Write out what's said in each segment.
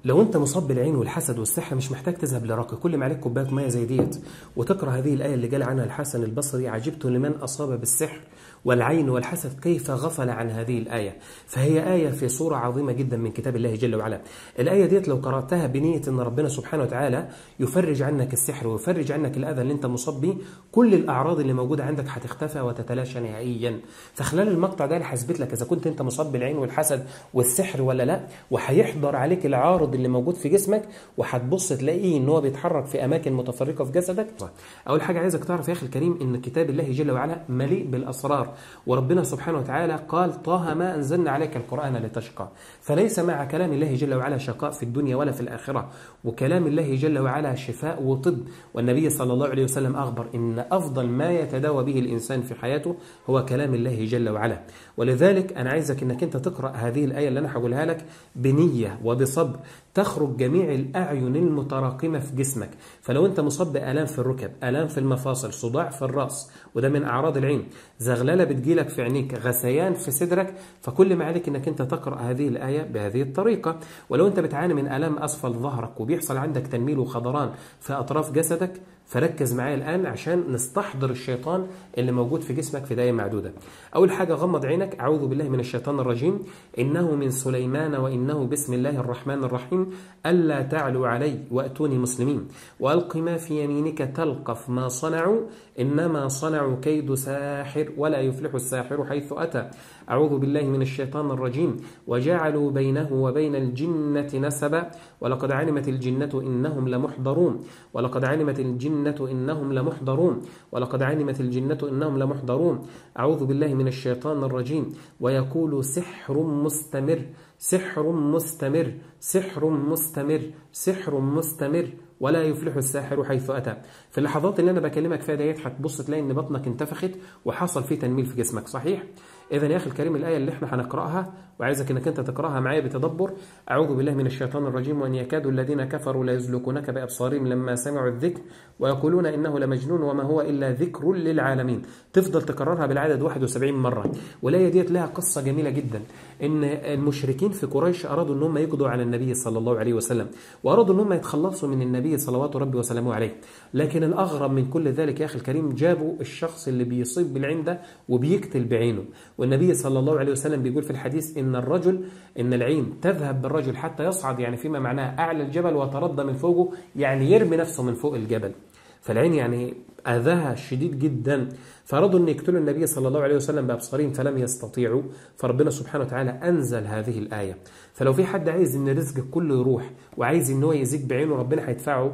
لو انت مصاب بالعين والحسد والسحر مش محتاج تذهب لراقي كل ما عليك كوبايه ميه زي ديت وتقرا هذه الايه اللي قال عنها الحسن البصري عجبت لمن اصاب بالسحر والعين والحسد كيف غفل عن هذه الآية فهي آية في صورة عظيمة جدا من كتاب الله جل وعلا الآية ديت لو قرأتها بنية أن ربنا سبحانه وتعالى يفرج عنك السحر ويفرج عنك الأذى اللي أنت مصاب به كل الأعراض اللي موجودة عندك هتختفى وتتلاشى نهائيا فخلال المقطع ده أنا حسبت لك إذا كنت أنت مصاب بالعين والحسد والسحر ولا لا وهيحضر عليك العارض اللي موجود في جسمك وهتبص تلاقيه ان هو بيتحرك في اماكن متفرقه في جسدك اول حاجه عايزك تعرف يا اخي الكريم ان كتاب الله جل وعلا مليء بالاسرار وربنا سبحانه وتعالى قال طه ما أنزلنا عليك القرآن لتشقى فليس مع كلام الله جل وعلا شقاء في الدنيا ولا في الآخرة وكلام الله جل وعلا شفاء وطب والنبي صلى الله عليه وسلم أخبر إن أفضل ما يتداوى به الإنسان في حياته هو كلام الله جل وعلا ولذلك أنا عايزك أنك أنت تقرأ هذه الآية اللي أنا هقولها لك بنية وبصبر تخرج جميع الأعين المتراكمة في جسمك فلو أنت مصاب بآلام في الركب آلام في المفاصل صداع في الرأس وده من أعراض العين زغللة بتجيلك في عينيك غثيان في صدرك فكل ما عليك أنك أنت تقرأ هذه الآية بهذه الطريقة ولو أنت بتعاني من آلام أسفل ظهرك وبيحصل عندك تنميل وخضران في أطراف جسدك فركز معايا الآن عشان نستحضر الشيطان اللي موجود في جسمك في دقايق معدودة أول حاجة غمض عينك أعوذ بالله من الشيطان الرجيم إنه من سليمان وإنه بسم الله الرحمن الرحيم ألا تعلوا علي وأتوني مسلمين وألق ما في يمينك تلقف ما صنعوا إنما صنعوا كيد ساحر ولا يفلح الساحر حيث أتى أعوذ بالله من الشيطان الرجيم وجعلوا بينه وبين الجنة نسبا ولقد علمت الجنة إنهم لمحضرون ولقد علمت الجنة إنهم لمحضرون ولقد علمت الجنة إنهم لمحضرون أعوذ بالله من الشيطان الرجيم ويقول سحر مستمر سحر مستمر سحر مستمر سحر مستمر ولا يفلح الساحر حيث أتى في اللحظات اللي أنا بكلمك فيها ديت هتبص تلاقي إن بطنك انتفخت وحصل فيه تنميل في جسمك صحيح؟ إذا يا أخي الكريم الآية اللي احنا هنقرأها وعايزك إنك أنت تقرأها معايا بتدبر أعوذ بالله من الشيطان الرجيم وأن يكاد الذين كفروا لا يزلقونك بأبصارهم لما سمعوا الذكر ويقولون إنه لمجنون وما هو إلا ذكر للعالمين تفضل تكررها بالعدد 71 مرة والآية ديت لها قصة جميلة جدا إن المشركين في قريش أرادوا إن هم يقضوا على النبي صلى الله عليه وسلم وأرادوا إن هم يتخلصوا من النبي صلوات ربي وسلامه عليه لكن الأغرب من كل ذلك يا أخي الكريم جابوا الشخص اللي بيصيب بالعين ده وبيقتل بعينه والنبي صلى الله عليه وسلم بيقول في الحديث إن الرجل إن العين تذهب بالرجل حتى يصعد يعني فيما معناه أعلى الجبل وترضى من فوقه يعني يرمي نفسه من فوق الجبل فالعين يعني أذاها شديد جدا فأرادوا أن يقتلوا النبي صلى الله عليه وسلم بأبصارهم فلم يستطيعوا فربنا سبحانه وتعالى أنزل هذه الآية فلو في حد عايز أن رزقك كله يروح وعايز أن هو يزيك بعينه ربنا هيدفعه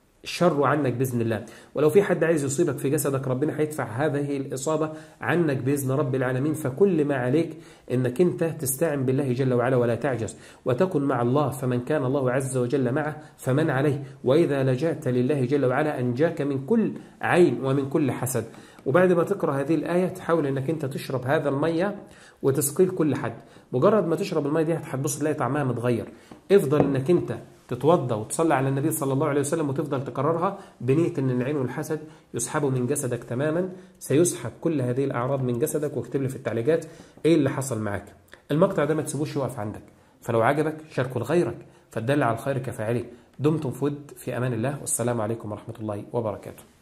شره عنك بإذن الله ولو في حد عايز يصيبك في جسدك ربنا هيدفع هذه الإصابة عنك بإذن رب العالمين فكل ما عليك أنك أنت تستعن بالله جل وعلا ولا تعجز وتكن مع الله فمن كان الله عز وجل معه فمن عليه وإذا لجأت لله جل وعلا أنجاك من كل عين ومن كل حسد وبعد ما تقرأ هذه الآية تحاول أنك أنت تشرب هذا المية وتسقيه لكل حد مجرد ما تشرب المية دي هتبص تلاقي طعمها متغير افضل أنك أنت تتوضا وتصلي على النبي صلى الله عليه وسلم وتفضل تكررها بنيه ان العين والحسد يسحبوا من جسدك تماما سيسحب كل هذه الاعراض من جسدك واكتب لي في التعليقات ايه اللي حصل معاك المقطع ده ما تسيبوش يقف عندك فلو عجبك شاركه لغيرك فالدل على الخير كفاعله دمتم في ود في امان الله والسلام عليكم ورحمه الله وبركاته